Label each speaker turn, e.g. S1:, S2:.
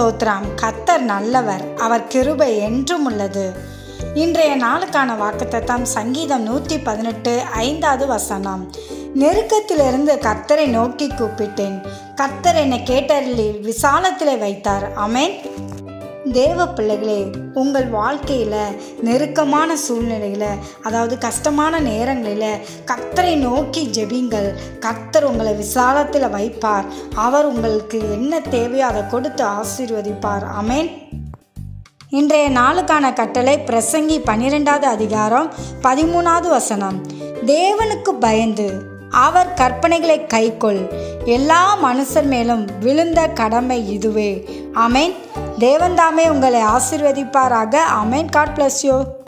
S1: ஸ்தோத்திரம் கத்தர் நல்லவர் அவர் கிருபை என்றும் உள்ளது இன்றைய நாளுக்கான வாக்குத்தத்தம் சங்கீதம் நூற்றி பதினெட்டு ஐந்தாவது வசனம் நெருக்கத்திலிருந்து கர்த்தரை நோக்கி கூப்பிட்டேன் கர்த்தர் என்னை கேட்டறில் விசாலத்திலே வைத்தார் அமேன் தேவ பிள்ளைகளே உங்கள் வாழ்க்கையில் நெருக்கமான சூழ்நிலையில் அதாவது கஷ்டமான நேரங்களில் கர்த்தரை நோக்கி ஜெபிங்கள் கர்த்தர் உங்களை விசாலத்தில் வைப்பார் அவர் உங்களுக்கு என்ன தேவையோ அதை கொடுத்து ஆசீர்வதிப்பார் அமேன் இன்றைய நாளுக்கான கட்டளை பிரசங்கி பன்னிரெண்டாவது அதிகாரம் பதிமூணாவது வசனம் தேவனுக்கு பயந்து அவர் கற்பனைகளை கைக்கொள் எல்லா மனுஷர் மேலும் விழுந்த கடமை இதுவே அமேன் தேவன்தாமே உங்களை ஆசீர்வதிப்பாராக அமேன் காட் பிளஸ் யூ